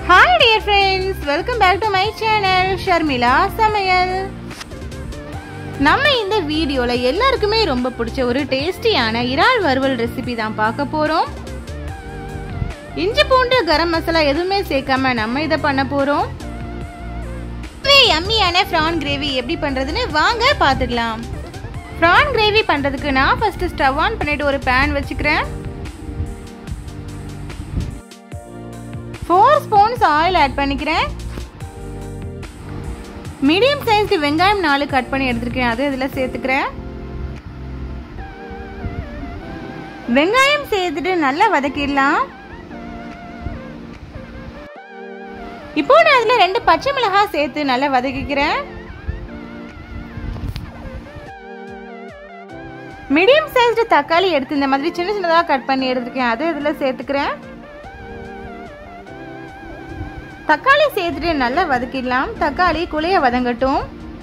hi dear friends welcome back to my channel Sharmila சமையல் நம்ம இந்த வீடியோவில் எல்லாருக்குமே ரொம்ப பிடிச்ச ஒரு டேஸ்டியான இறால் வறுவல் ரெசிபி தான் பார்க்க போகிறோம் இஞ்சி பூண்டு கரம் மசாலா எதுவுமே சேர்க்காம நம்ம இதை பண்ண போகிறோம் யம்மியான ஃப்ரான் கிரேவி எப்படி பண்ணுறதுன்னு வாங்க பார்த்துக்கலாம் ஃப்ரான் கிரேவி பண்ணுறதுக்கு நான் ஃபஸ்ட்டு ஸ்டவ் ஆன் பண்ணிட்டு ஒரு பேன் வச்சுக்கிறேன் ஃபோர் ஸ்பூன்ஸ் ஆயில் ஆட் பண்ணிக்கிறேன் மீடியம் சைஸ்க்கு வெங்காயம் நாலு கட் பண்ணி எடுத்துருக்கேன் அது இதில் சேர்த்துக்கிறேன் வெங்காயம் சேர்த்துட்டு நல்லா வதக்கிடலாம் இப்போ நான் அதில் ரெண்டு பச்சை மிளகாய் சேர்த்து நல்லா வதக்கிக்கிறேன் மீடியம் சைஸ்டு தக்காளி எடுத்து இந்த மாதிரி சின்ன சின்னதாக கட் பண்ணி எடுத்துருக்கேன் அது இதில் சேர்த்துக்கிறேன் தக்காளி சேர்த்துட்டு நல்லா வதக்கிடலாம் தக்காளி குழைய வதங்கட்டும்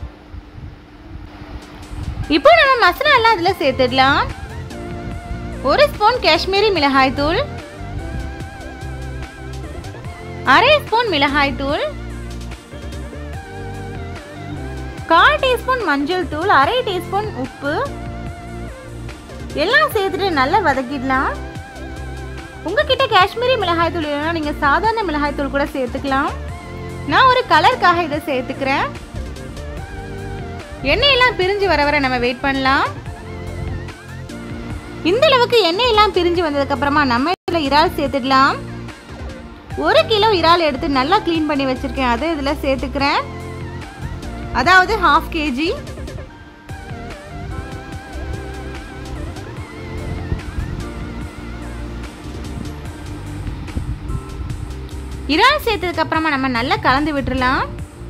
இப்போ நம்ம மசாலா எல்லாம் அதில் சேர்த்துடலாம் ஒரு ஸ்பூன் காஷ்மீரி மிளகாய் தூள் அரை ஸ்பூன் மிளகாய் தூள் கால் டீஸ்பூன் மஞ்சள் தூள் அரை டீஸ்பூன் உப்பு எல்லாம் சேர்த்துட்டு நல்லா வதக்கிடலாம் உங்ககிட்ட காஷ்மீரி மிளகாய் தூள் இல்லைன்னா நீங்கள் சாதாரண மிளகாய் தூள் கூட சேர்த்துக்கலாம் நான் ஒரு கலருக்காக இதை சேர்த்துக்கிறேன் எண்ணெயெல்லாம் பிரிஞ்சு வர வர நம்ம வெயிட் பண்ணலாம் இந்த அளவுக்கு எண்ணெயெல்லாம் பிரிஞ்சு வந்ததுக்கு அப்புறமா நம்ம இதில் இறால் சேர்த்துடலாம் ஒரு கிலோ இறால் எடுத்து நல்லா க்ளீன் பண்ணி வச்சிருக்கேன் அதை இதில் சேர்த்துக்கிறேன் அதாவது ஹாஃப் கேஜி இறால் சேர்த்ததுக்கு அப்புறமா நம்ம நல்லா கலந்து விட்டுறலாம்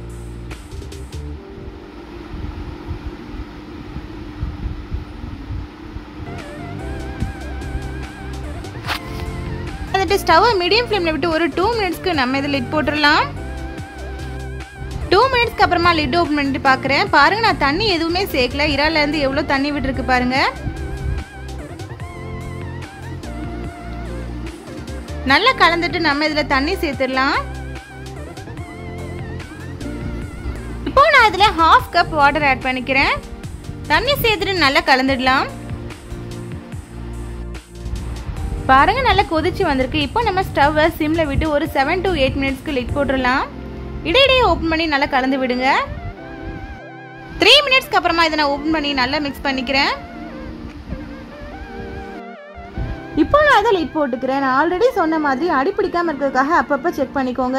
வந்துட்டு ஸ்டவ்வை மீடியம் ஃப்ளேமில் விட்டு ஒரு டூ மினிட்ஸ்க்கு நம்ம இதில் லிட் போட்டுடலாம் டூ மினிட்ஸ்க்கு அப்புறமா லிட் ஓப்பன் பண்ணிட்டு பார்க்குறேன் பாருங்க நான் தண்ணி எதுவுமே சேர்க்கல இறாலேருந்து எவ்வளோ தண்ணி விட்டுருக்கு பாருங்க நல்லா கலந்துட்டு நம்ம இதில் தண்ணி சேர்த்துடலாம் இப்போ நான் இதில் ஹாஃப் கப் வாட்டர் ஆட் பண்ணிக்கிறேன் தண்ணி சேர்த்துட்டு நல்லா கலந்துடலாம் பாருங்க நல்லா கொதிச்சு வந்திருக்கு இப்போ நம்ம ஸ்டவ்வை சிம்ல விட்டு ஒரு செவன் டு எயிட் மினிட்ஸ்க்கு லிட் போட்டுடலாம் இடையிடையே ஓப்பன் பண்ணி நல்லா கலந்து விடுங்க த்ரீ மினிட்ஸ்க்கு அப்புறமா இதை நான் ஓப்பன் பண்ணி நல்லா மிக்ஸ் பண்ணிக்கிறேன் இப்போ நான் அதை லிட் போட்டுக்கிறேன் நான் ஆல்ரெடி சொன்ன மாதிரி அடி பிடிக்காம இருக்கிறதுக்காக அப்பப்போ செக் பண்ணிக்கோங்க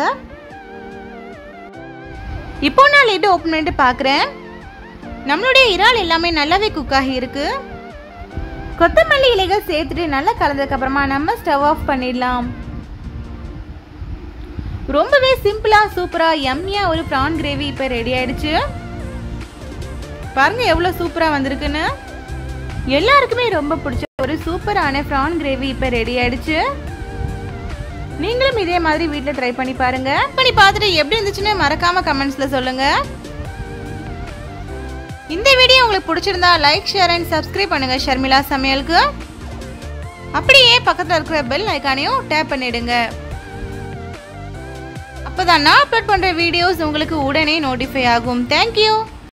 இப்போ நான் லிட் ஓப்பன் பண்ணிட்டு பார்க்குறேன் நம்மளுடைய இறால் எல்லாமே நல்லாவே குக் ஆகி இருக்கு கொத்தமல்லி இலைகள் சேர்த்துட்டு நல்லா கலந்ததுக்கு அப்புறமா நம்ம ஸ்டவ் ஆஃப் பண்ணிடலாம் ரொம்பவே சிம்பிளா சூப்பரா எம்மியா ஒரு ப்ரான் கிரேவி இப்போ ரெடி ஆயிடுச்சு பாருங்க எவ்வளவு சூப்பரா வந்திருக்குன்னு எல்லாருக்குமே ரொம்ப பிடிச்ச ஒரு சூப்பரான ப்ரான் கிரேவி இப்போ ரெடி ஆயிடுச்சு நீங்களும் இதே மாதிரி வீட்டில் ட்ரை பண்ணி பாருங்க பண்ணி பார்த்துட்டு எப்படி இருந்துச்சுன்னு மறக்காம கமெண்ட்ஸ்ல சொல்லுங்க இந்த வீடியோ உங்களுக்கு பிடிச்சிருந்தா லைக் ஷேர் அண்ட் சப்ஸ்கிரைப் பண்ணுங்க ஷர்மிளா சமையலுக்கு அப்படியே பக்கத்தில் இருக்கிற பெல் ஐக்கானையும் டேப் பண்ணிடுங்க அப்போதான் நான் அப்லோட் பண்ணுற வீடியோஸ் உங்களுக்கு உடனே நோட்டிஃபை ஆகும் தேங்க்யூ